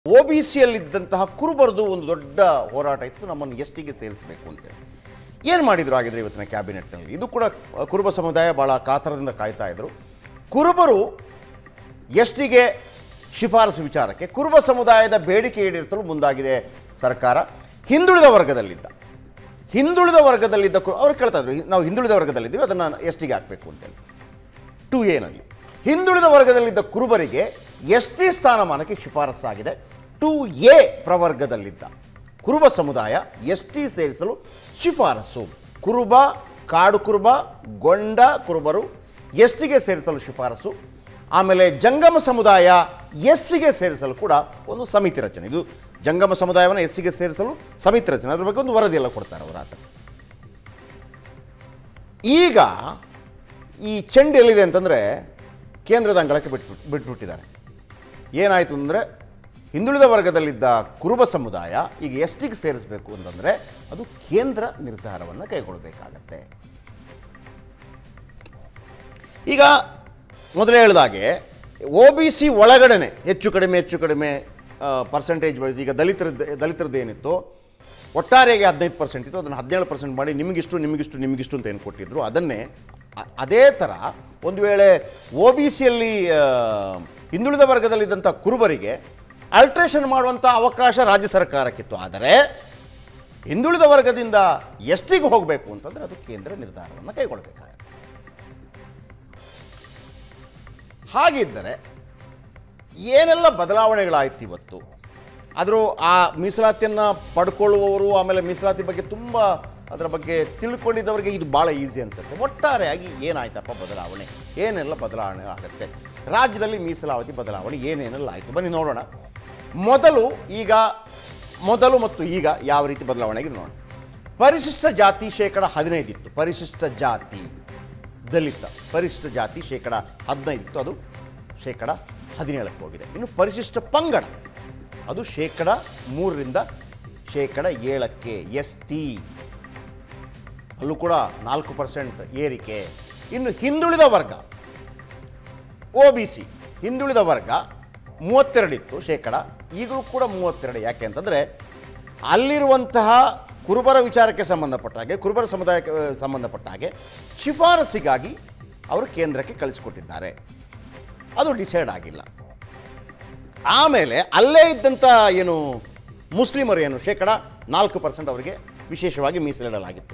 O B ಸಿಯಲ್ಲಿದ್ದಂತಹ ಕುರುಬರದು ಒಂದು ದೊಡ್ಡ ಹೋರಾಟ ಇತ್ತು ನಮ್ಮನ್ನು ಎಷ್ಟಿಗೆ ಸೇರಿಸಬೇಕು ಅಂತೇಳಿ ಏನು ಮಾಡಿದ್ರು ಆಗಿದ್ರೆ ಇವತ್ತಿನ ಕ್ಯಾಬಿನೆಟ್ನಲ್ಲಿ ಇದು ಕೂಡ ಅಹ್, ಕುರುಬ ಸಮುದಾಯ ಭಾಳ ಕಾತರದಿಂದ ಕಾಯ್ತಾ ಇದ್ರು ಕುರುಬರು ಎಷ್ಟಿಗೆ ಶಿಫಾರಸು ವಿಚಾರಕ್ಕೆ ಕುರುಬ ಸಮುದಾಯದ ಬೇಡಿಕೆ ಈಡೇರಿಸಲು ಮುಂದಾಗಿದೆ ಸರ್ಕಾರ ಹಿಂದುಳಿದ ವರ್ಗದಲ್ಲಿದ್ದ ಹಿಂದುಳಿದ ವರ್ಗದಲ್ಲಿದ್ದ ಕು ಅವ್ರು ಕೇಳ್ತಾ ಇದ್ರು ನಾವು ಹಿಂದುಳಿದ ವರ್ಗದಲ್ಲಿದ್ದೀವಿ ಅದನ್ನು ಎಷ್ಟಿಗೆ ಹಾಕಬೇಕು ಅಂತೇಳಿ ಟು ಎನಲ್ಲಿ ಹಿಂದುಳಿದ ವರ್ಗದಲ್ಲಿದ್ದ ಕುರುಬರಿಗೆ ಎಸ್ ಟಿ ಸ್ಥಾನಮಾನಕ್ಕೆ ಶಿಫಾರಸ್ಸಾಗಿದೆ ಟು ಎ ಪ್ರವರ್ಗದಲ್ಲಿದ್ದ ಕುರುಬ ಸಮುದಾಯ ಎಸ್ ಟಿ ಸೇರಿಸಲು ಶಿಫಾರಸು ಕುರುಬ ಕಾಡು ಕುರುಬ ಗೊಂಡ ಕುರುಬರು ಎಸ್ ಟಿಗೆ ಸೇರಿಸಲು ಶಿಫಾರಸು ಆಮೇಲೆ ಜಂಗಮ ಸಮುದಾಯ ಎಸ್ಸಿಗೆ ಸೇರಿಸಲು ಕೂಡ ಒಂದು ಸಮಿತಿ ರಚನೆ ಇದು ಜಂಗಮ ಸಮುದಾಯವನ್ನು ಎಸ್ಸಿಗೆ ಸೇರಿಸಲು ಸಮಿತಿ ರಚನೆ ಅದ್ರ ಬಗ್ಗೆ ಒಂದು ವರದಿಯೆಲ್ಲ ಕೊಡ್ತಾರೆ ಅವರ ಆತ ಈಗ ಈ ಚೆಂಡು ಎಲ್ಲಿದೆ ಅಂತಂದರೆ ಕೇಂದ್ರದ ಅಂಗಳಕ್ಕೆ ಬಿಟ್ಬಿಟ್ಟು ಬಿಟ್ಬಿಟ್ಟಿದ್ದಾರೆ ಏನಾಯಿತು ಅಂದರೆ ಹಿಂದುಳಿದ ವರ್ಗದಲ್ಲಿದ್ದ ಕುರುಬ ಸಮುದಾಯ ಈಗ ಎಷ್ಟಿಗೆ ಸೇರಿಸಬೇಕು ಅಂತಂದರೆ ಅದು ಕೇಂದ್ರ ನಿರ್ಧಾರವನ್ನು ಕೈಗೊಳ್ಳಬೇಕಾಗತ್ತೆ ಈಗ ಮೊದಲೇ ಹೇಳಿದಾಗೆ ಒ ಬಿ ಸಿ ಒಳಗಡೆನೆ ಹೆಚ್ಚು ಕಡಿಮೆ ಹೆಚ್ಚು ಕಡಿಮೆ ಪರ್ಸೆಂಟೇಜ್ ವೈಸ್ ಈಗ ದಲಿತರದ್ದು ದಲಿತರದ್ದು ಏನಿತ್ತು ಒಟ್ಟಾರೆಯಾಗಿ ಹದಿನೈದು ಪರ್ಸೆಂಟ್ ಇತ್ತು ಅದನ್ನು ಹದಿನೇಳು ಪರ್ಸೆಂಟ್ ಮಾಡಿ ನಿಮಗಿಷ್ಟು ನಿಮಗಿಷ್ಟು ನಿಮಗಿಷ್ಟು ಅಂತ ಏನು ಕೊಟ್ಟಿದ್ರು ಅದನ್ನೇ ಅ- ಅದೇ ಥರ ಒಂದು ವೇಳೆ ಒ ಬಿ ಸಿಯಲ್ಲಿ ಹಿಂದುಳಿದ ವರ್ಗದಲ್ಲಿದ್ದಂಥ ಕುರುಬರಿಗೆ ಅಲ್ಟ್ರೇಷನ್ ಮಾಡುವಂಥ ಅವಕಾಶ ರಾಜ್ಯ ಸರ್ಕಾರಕ್ಕಿತ್ತು ಆದರೆ ಹಿಂದುಳಿದ ವರ್ಗದಿಂದ ಎಷ್ಟಿಗೆ ಹೋಗಬೇಕು ಅಂತಂದರೆ ಅದು ಕೇಂದ್ರ ನಿರ್ಧಾರವನ್ನು ಕೈಗೊಳ್ಳಬೇಕಾಗುತ್ತೆ ಹಾಗಿದ್ದರೆ ಏನೆಲ್ಲ ಬದಲಾವಣೆಗಳಾಯ್ತು ಇವತ್ತು ಆದರೂ ಆ ಮೀಸಲಾತಿಯನ್ನು ಪಡ್ಕೊಳ್ಳುವವರು ಆಮೇಲೆ ಮೀಸಲಾತಿ ಬಗ್ಗೆ ತುಂಬ ಅದರ ಬಗ್ಗೆ ತಿಳ್ಕೊಂಡಿದ್ದವರಿಗೆ ಇದು ಭಾಳ ಈಸಿ ಅನಿಸುತ್ತೆ ಒಟ್ಟಾರೆಯಾಗಿ ಏನಾಯ್ತಪ್ಪ ಬದಲಾವಣೆ ಏನೆಲ್ಲ ಬದಲಾವಣೆ ಆಗುತ್ತೆ ರಾಜ್ಯದಲ್ಲಿ ಮೀಸಲಾವತಿ ಬದಲಾವಣೆ ಏನೇನೆಲ್ಲ ಆಯಿತು ಬನ್ನಿ ನೋಡೋಣ ಮೊದಲು ಈಗ ಮೊದಲು ಮತ್ತು ಈಗ ಯಾವ ರೀತಿ ಬದಲಾವಣೆ ಆಗಿದೆ ನೋಡೋಣ ಪರಿಶಿಷ್ಟ ಜಾತಿ ಶೇಕಡ ಹದಿನೈದಿತ್ತು ಪರಿಶಿಷ್ಟ ಜಾತಿ ದಲಿತ ಪರಿಶಿಷ್ಟ ಜಾತಿ ಶೇಕಡ ಹದಿನೈದಿತ್ತು ಅದು ಶೇಕಡ ಹದಿನೇಳಕ್ಕೆ ಹೋಗಿದೆ ಇನ್ನು ಪರಿಶಿಷ್ಟ ಪಂಗಡ ಅದು ಶೇಕಡ ಮೂರರಿಂದ ಶೇಕಡ ಏಳಕ್ಕೆ ಎಸ್ ಟಿ ಅಲ್ಲೂ ಕೂಡ ನಾಲ್ಕು ಪರ್ಸೆಂಟ್ ಏರಿಕೆ ಇನ್ನು ಹಿಂದುಳಿದ ವರ್ಗ ಒ ಬಿ ಸಿ ಹಿಂದುಳಿದ ವರ್ಗ ಮೂವತ್ತೆರಡಿತ್ತು ಶೇಕಡ ಈಗಲೂ ಕೂಡ ಮೂವತ್ತೆರಡು ಯಾಕೆ ಅಂತಂದರೆ ಅಲ್ಲಿರುವಂತಹ ಕುರುಬರ ವಿಚಾರಕ್ಕೆ ಸಂಬಂಧಪಟ್ಟ ಹಾಗೆ ಕುರುಬರ ಸಮುದಾಯಕ್ಕೆ ಆ, ಸಂಬಂಧಪಟ್ಟ ಹಾಗೆ ಶಿಫಾರಸಿಗಾಗಿ ಅವರು ಕೇಂದ್ರಕ್ಕೆ ಕಳಿಸಿಕೊಟ್ಟಿದ್ದಾರೆ ಅದು ಡಿಸೈಡ್ ಆಗಿಲ್ಲ ಆಮೇಲೆ ಅಲ್ಲೇ ಇದ್ದಂಥ ಏನು ಮುಸ್ಲಿಮರು ಏನು ಶೇಕಡ ನಾಲ್ಕು ಪರ್ಸೆಂಟ್ ಅವರಿಗೆ ವಿಶೇಷವಾಗಿ ಮೀಸಲಿಡಲಾಗಿತ್ತು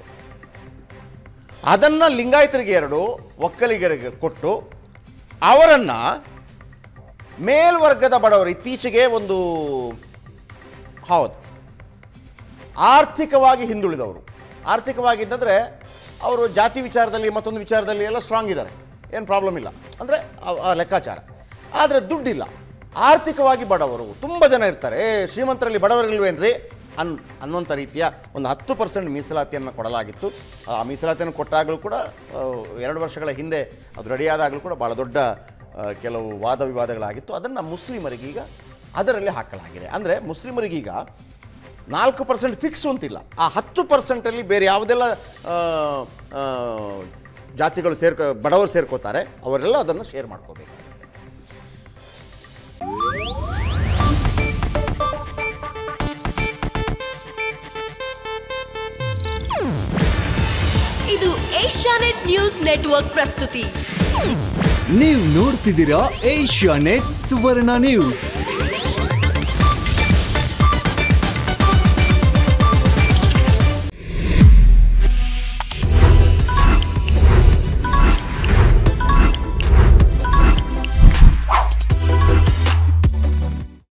ಅದನ್ನು ಲಿಂಗಾಯತರಿಗೆ ಎರಡು ಒಕ್ಕಲಿಗರಿಗೆ ಕೊಟ್ಟು ಅವರನ್ನು ಮೇಲ್ವರ್ಗದ ಬಡವರು ಇತ್ತೀಚೆಗೆ ಒಂದು ಹೌದು ಆರ್ಥಿಕವಾಗಿ ಹಿಂದುಳಿದವರು ಆರ್ಥಿಕವಾಗಿ ಅಂತಂದರೆ ಅವರು ಜಾತಿ ವಿಚಾರದಲ್ಲಿ ಮತ್ತೊಂದು ವಿಚಾರದಲ್ಲಿ ಎಲ್ಲ ಸ್ಟ್ರಾಂಗ್ ಇದ್ದಾರೆ ಏನು ಪ್ರಾಬ್ಲಮ್ ಇಲ್ಲ ಅಂದರೆ ಆ ಲೆಕ್ಕಾಚಾರ ಆದರೆ ದುಡ್ಡಿಲ್ಲ ಆರ್ಥಿಕವಾಗಿ ಬಡವರು ತುಂಬ ಜನ ಇರ್ತಾರೆ ಏ ಶ್ರೀಮಂತರಲ್ಲಿ ಬಡವರಿಲ್ವೇನ್ರಿ ಅನ್ ಅನ್ನೋಂಥ ರೀತಿಯ ಒಂದು ಹತ್ತು ಪರ್ಸೆಂಟ್ ಮೀಸಲಾತಿಯನ್ನು ಕೊಡಲಾಗಿತ್ತು ಆ ಮೀಸಲಾತಿಯನ್ನು ಕೊಟ್ಟಾಗಲೂ ಕೂಡ ಆ, ಎರಡು ವರ್ಷಗಳ ಹಿಂದೆ ಅದು ರೆಡಿಯಾದಾಗಲೂ ಕೂಡ ಭಾಳ ದೊಡ್ಡ ಆ, ಕೆಲವು ವಾದ ವಿವಾದಗಳಾಗಿತ್ತು ಅದನ್ನು ಮುಸ್ಲಿಮರಿಗೀಗ ಅದರಲ್ಲಿ ಹಾಕಲಾಗಿದೆ ಅಂದರೆ ಮುಸ್ಲಿಮರಿಗೀಗ ನಾಲ್ಕು ಪರ್ಸೆಂಟ್ ಫಿಕ್ಸ್ ಅಂತಿಲ್ಲ ಆ ಹತ್ತು ಪರ್ಸೆಂಟಲ್ಲಿ ಬೇರೆ ಯಾವುದೆಲ್ಲ ಆ, ಆ, ಜಾತಿಗಳು ಸೇರ್ಕೊ ಬಡವರು ಸೇರ್ಕೋತಾರೆ ಅವರೆಲ್ಲ ಅದನ್ನು ಶೇರ್ ಮಾಡ್ಕೋಬೇಕಾಗುತ್ತೆ ಇದು ಏಷ್ಯಾನೆಟ್ ನ್ಯೂಸ್ ನೆಟ್ವರ್ಕ್ ಪ್ರಸ್ತುತಿ ನೀವು ನೋಡ್ತಿದ್ದೀರಾ ಏಷ್ಯಾ ನೆಟ್ ಸುವರ್ಣ ನ್ಯೂಸ್